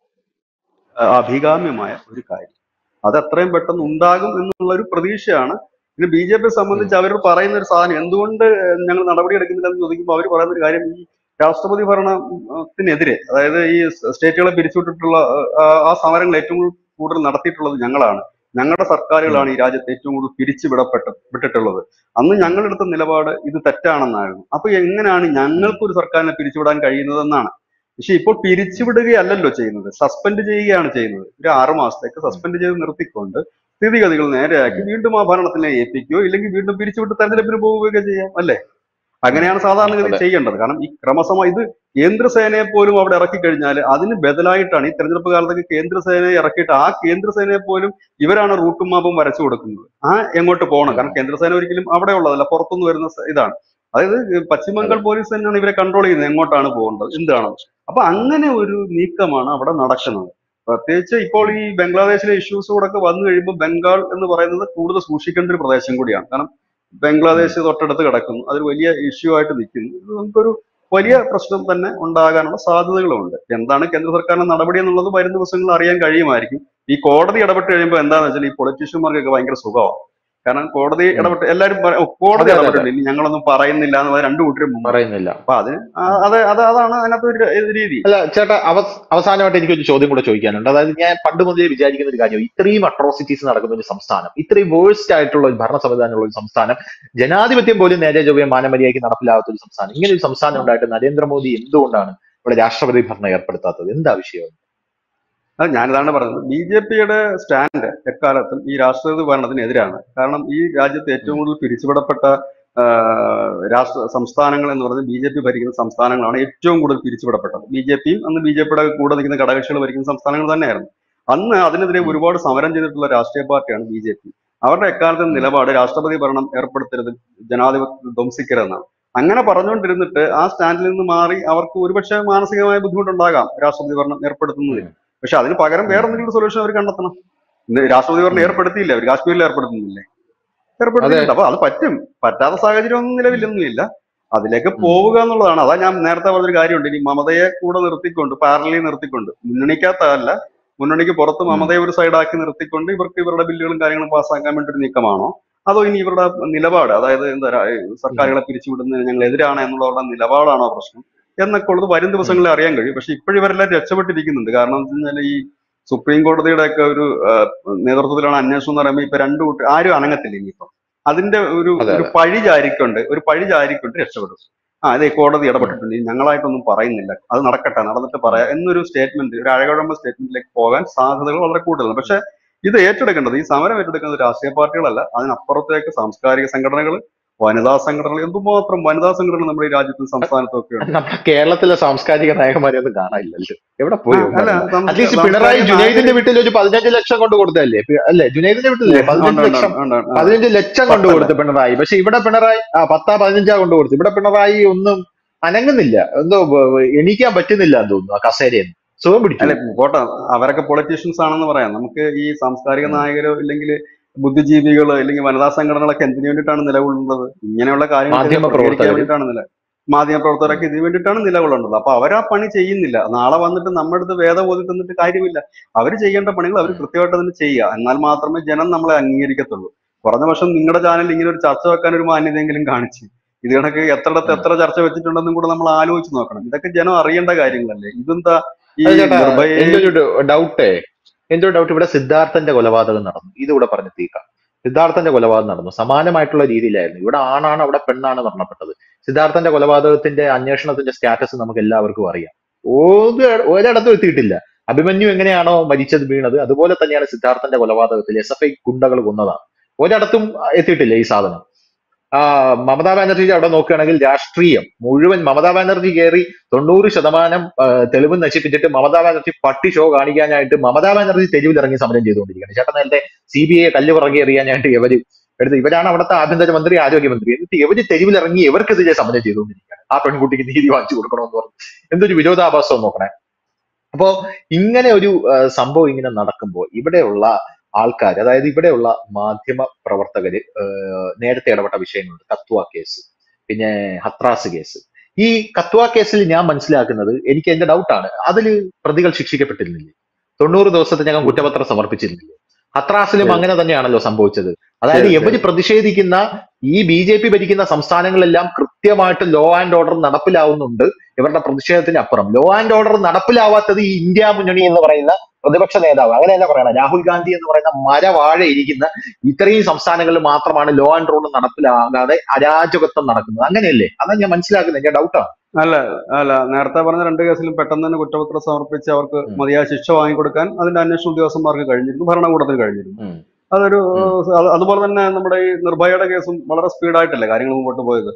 അഭികാമ്യമായ ഒരു കാര്യം അത് എത്രയും പെട്ടെന്ന് ഉണ്ടാകും എന്നുള്ള ഒരു പ്രതീക്ഷയാണ് ഇത് ബി ജെ പി സംബന്ധിച്ച് അവർ പറയുന്ന ഒരു സാധനം എന്തുകൊണ്ട് ഞങ്ങൾ നടപടി എടുക്കുന്നില്ല എന്ന് ചോദിക്കുമ്പോൾ അവർ പറയുന്ന ഒരു കാര്യം ഈ രാഷ്ട്രപതി ഭരണത്തിനെതിരെ അതായത് ഈ സ്റ്റേറ്റുകളെ പിരിച്ചുവിട്ടിട്ടുള്ള ആ, ആ സമരങ്ങൾ ഏറ്റവും കൂടുതൽ നടത്തിയിട്ടുള്ളത് ഞങ്ങളാണ് ഞങ്ങളുടെ സർക്കാരുകളാണ് ഈ രാജ്യത്ത് ഏറ്റവും കൂടുതൽ പിരിച്ചു വിടപ്പെട്ട വിട്ടിട്ടുള്ളത് അന്ന് ഞങ്ങളെടുത്ത നിലപാട് ഇത് തെറ്റാണെന്നായിരുന്നു അപ്പൊ എങ്ങനെയാണ് ഞങ്ങൾക്കൊരു സർക്കാരിനെ പിരിച്ചുവിടാൻ കഴിയുന്നതെന്നാണ് പക്ഷെ ഇപ്പോൾ പിരിച്ചുവിടുകയല്ലല്ലോ ചെയ്യുന്നത് സസ്പെൻഡ് ചെയ്യുകയാണ് ചെയ്യുന്നത് ഒരു ആറു മാസത്തേക്ക് സസ്പെൻഡ് ചെയ്ത് നിർത്തിക്കൊണ്ട് സ്ഥിതിഗതികൾ നേരെയാക്കി വീണ്ടും ആ ഭരണത്തിനെ ഏൽപ്പിക്കുകയോ ഇല്ലെങ്കിൽ വീണ്ടും പിരിച്ചുവിട്ട് തെരഞ്ഞെടുപ്പിന് പോവുകയോ ചെയ്യാം അല്ലേ അങ്ങനെയാണ് സാധാരണഗതി അതെ. ചെയ്യേണ്ടത് കാരണം ഈ ക്രമസമ ഇത് കേന്ദ്രസേനയെ പോലും അവിടെ ഇറക്കി കഴിഞ്ഞാൽ അതിന് ബദലായിട്ടാണ് ഈ തെരഞ്ഞെടുപ്പ് കാലത്തൊക്കെ കേന്ദ്രസേനയെ ഇറക്കിയിട്ട് ആ കേന്ദ്രസേനയെ പോലും ഇവരാണ് റൂട്ടും മാപ്പും വരച്ചു കൊടുക്കുന്നത് ആ എങ്ങോട്ട് പോകണം കാരണം കേന്ദ്രസേന ഒരിക്കലും അവിടെ ഉള്ളതല്ല പുറത്തുനിന്ന് വരുന്ന സ- ഇതാണ് അതായത് പശ്ചിമ ബംഗാൾ പോലീസ് തന്നെയാണ് ഇവരെ കൺട്രോൾ ചെയ്യുന്നത് എങ്ങോട്ടാണ് പോകേണ്ടത് എന്താണ് അപ്പൊ അങ്ങനെ ഒരു നീക്കമാണ് അവിടെ നടക്കുന്നത് പ്രത്യേകിച്ച് ഇപ്പോൾ ഈ ബംഗ്ലാദേശിലെ ഇഷ്യൂസ് കൂടെ ഒക്കെ വന്നു കഴിയുമ്പോൾ ബംഗാൾ എന്ന് പറയുന്നത് കൂടുതൽ സൂക്ഷിക്കേണ്ട ഒരു പ്രദേശം കൂടിയാണ് കാരണം ബംഗ്ലാദേശ് തൊട്ടടുത്ത് കിടക്കുന്നു അതൊരു വലിയ ഇഷ്യൂ ആയിട്ട് നിൽക്കുന്നു ഇത് നമുക്കൊരു വലിയ പ്രശ്നം തന്നെ ഉണ്ടാകാനുള്ള സാധ്യതകളുണ്ട് എന്താണ് കേന്ദ്ര സർക്കാരിന്റെ നടപടി എന്നുള്ളത് വരും ദിവസങ്ങളിൽ അറിയാൻ കഴിയുമായിരിക്കും ഈ കോടതി ഇടപെട്ട് കഴിയുമ്പോൾ എന്താണെന്ന് വെച്ചാൽ ഈ പൊളിറ്റീഷ്യന്മാർക്കൊക്കെ ഭയങ്കര സുഖമാണ് കാരണം കോടതി ഉം. ഇടപെട്ട് എല്ലാവരും പറ- ഓ, കോടതി അതെ, അതെ, ഇടപെട്ടില്ല ഇനി ഞങ്ങളൊന്നും പറയുന്നില്ല എന്ന് രണ്ടു കൂട്ടരും മുമ്പ് പറയുന്നില്ല അപ്പൊ അത് ആ- അത് അത് അതാണ് അതിനകത്ത് ഒരു ര- രീതി അല്ല ചേട്ടാ അവ- അവസാനമായിട്ട് എനിക്കൊരു ചോദ്യം കൂടെ ചോദിക്കാനുണ്ട് അതായത് ഞാൻ പണ്ട് മുതലേ വിചാരിക്കുന്ന ഒരു കാര്യം ഇത്രയും അട്രോസിറ്റീസ് നടക്കുന്ന ഒരു സംസ്ഥാനം ഇത്രയും വേഴ്സ്റ്റ് ആയിട്ടുള്ള ഒരു ഭരണ സംവിധാനമുള്ള ഒരു സംസ്ഥാനം ജനാധിപത്യം പോലും നേരെ ചൊവ്വയെ മാനമര്യാദയ്ക്ക് നടപ്പിലാകാത്ത ഒരു സംസ്ഥാനം ഇങ്ങനെ ഒരു സംസ്ഥാനം ഉണ്ടായിട്ട് നരേന്ദ്രമോദി എന്തുകൊണ്ടാണ് ഇവിടെ രാഷ്ട്രപതി ഭരണം ഏർപ്പെടുത്താത്തത് എന്താ വിഷയം അത് ഞാനിതാണ് പറഞ്ഞത് ബി ജെ പിയുടെ സ്റ്റാൻഡ് എക്കാലത്തും ഈ രാഷ്ട്രീയ ഭരണത്തിനെതിരാണ് കാരണം ഈ രാജ്യത്ത് ഏറ്റവും കൂടുതൽ പിരിച്ചുവിടപ്പെട്ട ആ, രാഷ്ട്ര സംസ്ഥാനങ്ങൾ എന്ന് പറയുന്നത് ബി ജെ പി ഭരിക്കുന്ന സംസ്ഥാനങ്ങളാണ് ഏറ്റവും കൂടുതൽ പിരിച്ചുവിടപ്പെട്ടത് ബി ജെ പിയും അന്ന് ബി ജെ പിയുടെ കൂടെ നിൽക്കുന്ന ഘടകകക്ഷികൾ ഭരിക്കുന്ന സംസ്ഥാനങ്ങൾ തന്നെയായിരുന്നു അന്ന് അതിനെതിരെ ഉം. ഒരുപാട് സമരം ചെയ്തിട്ടുള്ള രാഷ്ട്രീയ പാർട്ടിയാണ് ബി ജെ പി അവരുടെ എക്കാലത്തെ നിലപാട് രാഷ്ട്രപതി ഭരണം ഏർപ്പെടുത്തരുത് ജനാധിപത്യം ധ്വംസിക്കരുതെന്നാണ് അങ്ങനെ പറഞ്ഞുകൊണ്ടിരുന്നിട്ട് ആ സ്റ്റാൻഡിൽ നിന്ന് മാറി അവർക്ക് ഒരുപക്ഷെ മാനസികമായ ബുദ്ധിമുട്ടുണ്ടാകാം രാഷ്ട്രപതി ഭരണം ഏർപ്പെടുത്തുന്നതിൽ പക്ഷെ അതിന് പകരം വേറെ എന്തെങ്കിലും സൊല്യൂഷൻ അവർ കണ്ടെത്തണം ഇന്ന് രാഷ്ട്രപതി ഭരണം ഉം. ഏർപ്പെടുത്തിയില്ല അവർ കാശ്മീരിൽ ഏർപ്പെടുത്തുന്നില്ലേ ഏർപ്പെടുത്തിയിട്ടുണ്ട് അപ്പൊ അത് പറ്റും പറ്റാത്ത സാഹചര്യം ഒന്നും നിലവിലൊന്നുമില്ല അതിലേക്ക് ഉം. പോവുക എന്നുള്ളതാണ് അതാ ഞാൻ നേരത്തെ പറഞ്ഞൊരു കാര്യമുണ്ട് ഇനി മമതയെ കൂടെ നിർത്തിക്കൊണ്ട് പാരലി നിർത്തിക്കൊണ്ട് മുന്നണിക്കകത്തല്ല മുന്നണിക്ക് പുറത്ത് ഉം. മമതയെ ഒരു സൈഡാക്കി നിർത്തിക്കൊണ്ട് ഇവർക്ക് ഇവരുടെ ബില്ലുകളും കാര്യങ്ങളും പാസ്സാക്കാൻ വേണ്ടി ഒരു നീക്കമാണോ അതോ ഇനി ഇവരുടെ നിലപാട് അതായത് എന്താ പറയാ, സർക്കാരുകളെ പിരിച്ചുവിടുന്നതിന് ഞങ്ങൾ എതിരാണ് എന്നുള്ളവരുടെ നിലപാടാണോ പ്രശ്നം എന്നൊക്കെ ഉള്ളത് വരും ദിവസങ്ങളിൽ അറിയാൻ കഴിയും പക്ഷെ ഇപ്പോഴിവരെല്ലാം രക്ഷപ്പെട്ടിരിക്കുന്നുണ്ട് കാരണം എന്ന് വെച്ചാൽ ഈ സുപ്രീം കോടതിയുടെ ഒക്കെ ഒരു ആ, നേതൃത്വത്തിലാണ് അന്വേഷണം എന്ന് പറയുമ്പോൾ ഇപ്പൊ രണ്ടു കൂട്ടർ ആരും അനങ്ങത്തില്ല ഇനിയിപ്പം അതിന്റെ ഒരു അതെ, ഒരു പഴി ചാരിക്കൊണ്ട് ഒരു പഴി ചാരിക്കൊണ്ട് രക്ഷപ്പെടും ആ അതെ കോടതി ഇടപെട്ടിട്ടുണ്ട് ഇനി ഞങ്ങളായിട്ടൊന്നും പറയുന്നില്ല അത് നടക്കട്ടെ നടന്നിട്ട് പറയാം എന്നൊരു സ്റ്റേറ്റ്മെന്റ് ഒരു അഴകഴമ്പ സ്റ്റേറ്റ്മെന്റിലേക്ക് പോകാൻ സാധ്യതകൾ വളരെ കൂടുതലാണ് പക്ഷെ ഇത് ഏറ്റെടുക്കേണ്ടത് ഈ സമരം ഏറ്റെടുക്കുന്നത് രാഷ്ട്രീയ പാർട്ടികളല്ല അതിനപ്പുറത്തേക്ക് സാംസ്കാരിക സംഘടനകൾ വനിതാ സംഘടനകൾ എന്തുമാത്രം വനിതാ സംഘടനകൾ നമ്മുടെ ഈ രാജ്യത്തും സംസ്ഥാനത്തും ഒക്കെ ഉണ്ട് നമ്മുടെ കേരളത്തിലെ സാംസ്കാരിക നായകന്മാരെ ഒന്നും കാണാനില്ലല്ലോ എവിടെ പോയി ആ, അല്ല സംസ്കാ- അറ്റ്ലീസ്റ്റ് പിണറായി സാംസ്കാരിക ജുനൈദിന്റെ വീട്ടിൽ ഒരു പതിനഞ്ച് ലക്ഷം കൊണ്ട് കൊടുത്തല്ലേ പി- അല്ലേ ജുനൈദിന്റെ വീട്ടിലല്ലേ ഉണ്ട്, പതിനഞ്ച് ഉണ്ട്, ലക്ഷം ഉണ്ട്, ഉണ്ട്. പതിനഞ്ച് ലക്ഷം കൊണ്ട് പത്തല്ല. കൊടുത്തു പിണറായി പക്ഷെ ഇവിടെ പിണറായി ആ പത്താ പതിനഞ്ചാ കൊണ്ട് കൊടുത്തു ഇവിടെ പിണറായി ഒന്നും അനങ്ങുന്നില്ല എന്തോ ബ- ബ- എണീക്കാൻ പറ്റുന്നില്ല എന്ന് തോന്നുന്നു ആ കസേരയിൽ സുഖം പിടിച്ചു അല്ല പോട്ടെ അവരൊക്കെ പൊളിറ്റീഷ്യൻസ് ആണെന്ന് പറയാം നമുക്ക് ഈ സാംസ്കാരിക ഉം. നായകരോ ഇല്ലെങ്കിൽ ബുദ്ധിജീവികളോ അല്ലെങ്കിൽ വനിതാ സംഘടനകളൊക്കെ എന്തിനു വേണ്ടിയിട്ടാണ് നിലകൊള്ളുന്നത് ഇങ്ങനെയുള്ള കാര്യങ്ങൾ മാധ്യമ പ്രതികരിക്കാൻ പ്രവർത്തകര്. വേണ്ടിയിട്ടാണ് നില മാധ്യമ പ്രവർത്തകരൊക്കെ ഇതിനു വേണ്ടിയിട്ടാണ് നിലകൊള്ളുന്നത് അപ്പൊ അവർ ആ പണി ചെയ്യുന്നില്ല നാളെ വന്നിട്ട് നമ്മുടെ അടുത്ത് വേദം ഓതി തന്നിട്ട് കാര്യമില്ല അവർ ചെയ്യേണ്ട പണികൾ അവർ കൃത്യമായിട്ട് തന്നെ ചെയ്യുക എന്നാൽ മാത്രമേ ജനം നമ്മളെ അംഗീകരിക്കത്തുള്ളൂ കുറഞ്ഞ പക്ഷം നിങ്ങളുടെ ചാനലിൽ ഇങ്ങനെ ഒരു ചർച്ച വെക്കാൻ ഒരു മാന്യതയെങ്കിലും കാണിച്ച് ഇത് കണക്ക് എത്രയിടത്ത് എത്ര ചർച്ച വെച്ചിട്ടുണ്ടെന്നും കൂടെ നമ്മൾ ആലോചിച്ച് നോക്കണം ഇതൊക്കെ ജനം അറിയേണ്ട കാര്യങ്ങളല്ലേ ഇതെന്താ ഈ അത് ചേട്ടാ നിർഭയ എന്റെ ഒരു ഡൗട്ടേ എന്റെ ഒരു ഡൗട്ട് ഇവിടെ സിദ്ധാർത്ഥന്റെ കൊലപാതകം നടന്നു ഇത് ഇവിടെ പറഞ്ഞ് തീക്കാം സിദ്ധാർത്ഥന്റെ കൊലപാതകം നടന്നു സമാനമായിട്ടുള്ള രീതിയിലായിരുന്നു ഇവിടെ ആണാണ് അവിടെ പെണ്ണാണ് മരണപ്പെട്ടത് സിദ്ധാർത്ഥന്റെ കൊലപാതകത്തിന്റെ അന്വേഷണത്തിന്റെ സ്റ്റാറ്റസ് നമുക്ക് എല്ലാവർക്കും അറിയാം ഒരു ഒരിടത്തും എത്തിയിട്ടില്ല അഭിമന്യു എങ്ങനെയാണോ മരിച്ചത് വീണത് അതുപോലെ തന്നെയാണ് സിദ്ധാർത്ഥന്റെ കൊലപാതകത്തിൽ എസ് എഫ് ഐ ഗുണ്ടകൾ കൊന്നതാണ് ഒരിടത്തും എത്തിയിട്ടില്ല ഈ സാധനം ആ, മമതാ ബാനർജി അവിടെ നോക്കുകയാണെങ്കിൽ രാഷ്ട്രീയം മുഴുവൻ മമതാ ബാനർജി കയറി തൊണ്ണൂറ് ശതമാനം ആ, തെളിവ് നശിപ്പിച്ചിട്ട് മമതാ ബാനർജി പട്ടി ഷോ കാണിക്കാനായിട്ട് മമതാ ബാനർജി തെരുവിലിറങ്ങി സമരം ചെയ്തുകൊണ്ടിരിക്കുകയാണ് ചേട്ടൻ നേരത്തെ സി ബി ഐ കല്ല് പിറകെ എറിയാനായിട്ട് ഇവര് എടുത്ത് ഇവരാണ് അവിടുത്തെ ആഭ്യന്തരമന്ത്രി ആരോഗ്യമന്ത്രി എന്നിട്ട് ഇവര് തെരുവിലിറങ്ങി ഇവർക്കെതിരെ സമരം ചെയ്തുകൊണ്ടിരിക്കുകയാണ് ആ പെൺകുട്ടിക്ക് നീതി വാങ്ങിച്ചു കൊടുക്കണമെന്ന് പറഞ്ഞു എന്തൊരു വിരോധാഭാസം നോക്കണേ അപ്പോ ഇങ്ങനെ ഒരു ആ, സംഭവം ഇങ്ങനെ നടക്കുമ്പോൾ ഇവിടെയുള്ള ആൾക്കാർ അതായത് ഇവിടെയുള്ള മാധ്യമ പ്രവർത്തകര് ആ, നേരത്തെ ഇടപെട്ട വിഷയങ്ങളുണ്ട് കത്വ കേസ് പിന്നെ ഹത്രാസ് കേസ് ഈ കത്വ കേസിൽ ഞാൻ മനസ്സിലാക്കുന്നത് എനിക്ക് എന്റെ ഡൗട്ടാണ് അതിൽ പ്രതികൾ ശിക്ഷിക്കപ്പെട്ടിരുന്നില്ലേ തൊണ്ണൂറ് ദിവസത്തിനകം കുറ്റപത്രം സമർപ്പിച്ചിരുന്നില്ലേ ഹത്രാസിലും ശരി. അങ്ങനെ തന്നെയാണല്ലോ സംഭവിച്ചത് അതായത് ശരി, ഇവര് പ്രതിഷേധിക്കുന്ന ഈ ബി ജെ പി ഭരിക്കുന്ന സംസ്ഥാനങ്ങളെല്ലാം കൃത്യമായിട്ട് ലോ ആൻഡ് ഓർഡർ നടപ്പിലാവുന്നുണ്ട് ഇവരുടെ പ്രതിഷേധത്തിന് അപ്പുറം ലോ ആൻഡ് ഓർഡർ നടപ്പിലാവാത്തത് ഈ ഇന്ത്യ മുന്നണി എന്ന് പറയുന്ന പ്രതിപക്ഷ നേതാവ് അങ്ങനെയല്ല പറയണം രാഹുൽ ഗാന്ധി എന്ന് പറയുന്ന മരവാഴ ഇരിക്കുന്ന ഇത്രയും സംസ്ഥാനങ്ങളിൽ മാത്രമാണ് ലോ ആൻഡ് ഓർഡർ നടപ്പിലാകാതെ അരാജകത്വം നടക്കുന്നത് അങ്ങനെയല്ലേ അതാ ഞാൻ മനസ്സിലാക്കുന്നത് എന്റെ ഡൗട്ടാണ് അല്ല അല്ല നേരത്തെ പറഞ്ഞ രണ്ട് കേസിലും പെട്ടെന്ന് തന്നെ കുറ്റപത്രം സമർപ്പിച്ച് അവർക്ക് ഉം. മതിയായ ശിക്ഷ വാങ്ങിക്കൊടുക്കാൻ അതിന്റെ അന്വേഷണ ഉദ്യോഗസ്ഥന്മാർക്ക് കഴിഞ്ഞിരുന്നു ഭരണകൂടത്തിന് കഴിഞ്ഞിരുന്നു അതൊരു അത് അതുപോലെ തന്നെ നമ്മുടെ ഈ നിർഭയയുടെ കേസും വളരെ സ്പീഡായിട്ടല്ലേ കാര്യങ്ങൾ മുമ്പോട്ട് പോയത്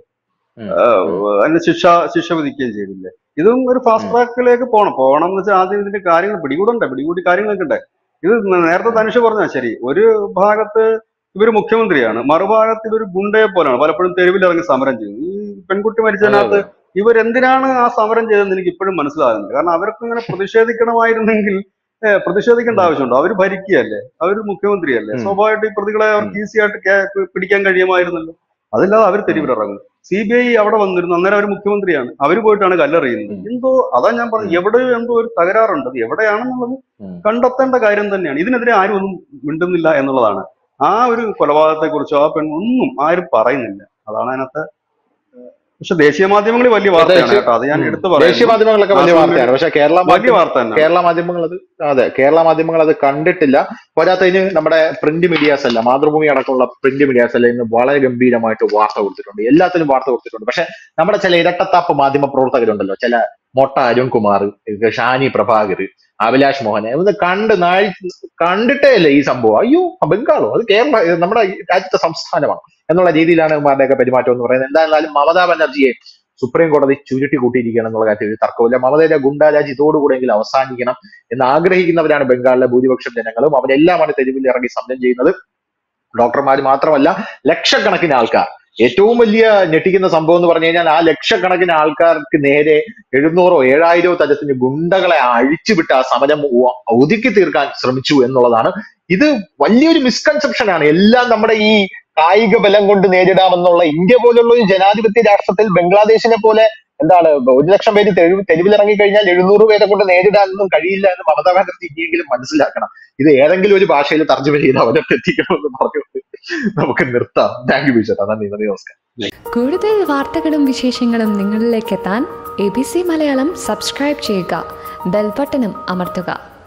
അതിന് ശിക്ഷ ശിക്ഷ വിധിക്കുകയും ചെയ്തില്ലേ ഇതും ഒരു ഫാസ്റ്റ് ട്രാക്കിലേക്ക് പോകണം പോകണം എന്ന് വെച്ചാൽ ആദ്യം ഇതിന്റെ കാര്യങ്ങൾ പിടികൂടണ്ടേ പിടികൂടി കാര്യങ്ങൾ നിൽക്കണ്ടേ ഇത് നേരത്തെ തനിഷ് പറഞ്ഞാ ശരി ഒരു ഭാഗത്ത് ഇവര് മുഖ്യമന്ത്രിയാണ് മറുഭാഗത്ത് ഇവര് ഗുണ്ടയെ പോലെയാണ് പലപ്പോഴും തെരുവിലിറങ്ങി സമരം ചെയ്യുന്നത് ഈ പെൺകുട്ടി മരിച്ചതിനകത്ത് ഇവരെന്തിനാണ് ആ സമരം ചെയ്തതെന്ന് എനിക്ക് ഇപ്പോഴും മനസ്സിലാകുന്നില്ല കാരണം അവർക്ക് ഇങ്ങനെ പ്രതിഷേധിക്കണമായിരുന്നെങ്കിൽ ഏഹ്, പ്രതിഷേധിക്കേണ്ട ഉം. ആവശ്യമുണ്ടോ അവർ ഭരിക്കുകയല്ലേ അവർ മുഖ്യമന്ത്രിയല്ലേ ഉം. സ്വാഭാവികമായിട്ട് ഈ പ്രതികളെ അവർക്ക് ഈസി ആയിട്ട് കേ- പിടിക്കാൻ കഴിയുമായിരുന്നല്ലോ അതല്ലാതെ അവർ തെരുവിലിറങ്ങും സി ബി ഐ അവിടെ വന്നിരുന്നു അന്നേരം അവർ മുഖ്യമന്ത്രിയാണ് അവർ പോയിട്ടാണ് കല്ലെറിയുന്നത് ഉം. എന്തോ അതാ ഞാൻ പറഞ്ഞത് ഉം. എവിടെയോ എന്തോ ഒരു തകരാറുണ്ട് അത് എവിടെയാണെന്നുള്ളത് ഉം. കണ്ടെത്തേണ്ട കാര്യം തന്നെയാണ് ഇതിനെതിരെ ആരും ഒന്നും മിണ്ടുന്നില്ല എന്നുള്ളതാണ് ആ ഒരു കൊലപാതകത്തെ കുറിച്ചോ ആ പെൺ ഒന്നും ആരും പറയുന്നില്ല അതാണ് അതിനകത്ത് പക്ഷെ ദേശീയ മാധ്യമങ്ങളിൽ വലിയ വാർത്തയാണ് ദേശീയ- കേട്ടോ അത് ഞാൻ ഉം. എടുത്തു ദേശീയ പറയാം മാധ്യമങ്ങളൊക്കെ വലിയ മാധ്യമങ്ങൾ- വാർത്തയാണ് പക്ഷെ കേരള വലിയ മാധ്യമ വാർത്ത തന്നെ കേരള മാധ്യമങ്ങൾ അത് അതെ കേരള മാധ്യമങ്ങൾ അത് കണ്ടിട്ടില്ല പോരാത്തതിന് നമ്മുടെ പ്രിന്റ് മീഡിയാസ് അല്ല മാതൃഭൂമി അടക്കമുള്ള പ്രിന്റ് മീഡിയാസ് അല്ല ഇന്ന് വളരെ ഗംഭീരമായിട്ട് വാർത്ത കൊടുത്തിട്ടുണ്ട് എല്ലാത്തിലും വാർത്ത കൊടുത്തിട്ടുണ്ട് പക്ഷെ നമ്മുടെ ചില ഇരട്ടത്താപ്പ് മാധ്യമ പ്രവർത്തകരുണ്ടല്ലോ ചില മൊട്ട അരുൺകുമാർ ഷാനി പ്രഭാകർ അഭിലാഷ് മോഹൻ ഇത് കണ്ട് നാഴി കണ്ടിട്ടേ അല്ലേ ഈ സംഭവം അയ്യോ ബംഗാളോ അത് കേരള നമ്മുടെ ഈ രാജ്യത്തെ സംസ്ഥാനമാണ് എന്നുള്ള രീതിയിലാണ് ഇവന്മാരുടെയൊക്കെ പെരുമാറ്റം എന്ന് പറയുന്നത് എന്തായാലും മമതാ ബാനർജിയെ സുപ്രീം കോടതി ചുരുട്ടി കൂട്ടിയിരിക്കണം എന്നുള്ള കാര്യത്തിൽ ഒരു തർക്കമില്ല മമതയുടെ ഗുണ്ടാരാജ് ഇതോടുകൂടെയെങ്കിലും അവസാനിക്കണം എന്ന് ആഗ്രഹിക്കുന്നവരാണ് ബംഗാളിലെ ഭൂരിപക്ഷം ജനങ്ങളും അവരെല്ലാമാണ് തെരുവിൽ ഇറങ്ങി സമരം ചെയ്യുന്നത് ഡോക്ടർമാർ മാത്രമല്ല ലക്ഷക്കണക്കിന് ആൾക്കാർ ഏറ്റവും വലിയ ഞെട്ടിക്കുന്ന സംഭവം എന്ന് പറഞ്ഞു കഴിഞ്ഞാൽ ആ ലക്ഷക്കണക്കിന് ആൾക്കാർക്ക് നേരെ എഴുന്നൂറോ ഏഴായിരോ തരത്തിന് ഗുണ്ടകളെ അഴിച്ചുവിട്ട് ആ സമരം ഒ- ഒതുക്കി തീർക്കാൻ ശ്രമിച്ചു എന്നുള്ളതാണ് ഇത് വലിയൊരു മിസ്കൺസെപ്ഷൻ ആണ് എല്ലാം നമ്മുടെ ഈ കായിക ബലം കൊണ്ട് നേരിടാമെന്നുള്ള ഇന്ത്യ പോലുള്ള ഒരു ജനാധിപത്യ രാഷ്ട്രത്തിൽ ബംഗ്ലാദേശിനെ പോലെ എന്താണ് ഒരു ലക്ഷം പേര് തെരുവ് തെരുവിലിറങ്ങി കഴിഞ്ഞാൽ എഴുന്നൂറ് പേരെ കൊണ്ട് നേരിടാനൊന്നും കഴിയില്ല എന്ന് മമതാ ബാനർജി ഇനിയെങ്കിലും മനസ്സിലാക്കണം ഇത് ഏതെങ്കിലും ഒരു ഭാഷയിൽ തർജ്ജമ ചെയ്ത് അവരൊക്കെ എത്തിക്കണമെന്ന് പറഞ്ഞുകൊണ്ട് നമുക്ക് നിർത്താം താങ്ക് യു ബിച്ചേട്ടാ നന്ദി നന്ദി നമസ്കാരം കൂടുതൽ വാർത്തകളും വിശേഷങ്ങളും നിങ്ങളിലേക്ക് എത്താൻ A B C Malayalam subscribe ചെയ്യുക ബെൽബട്ടനും അമർത്തുക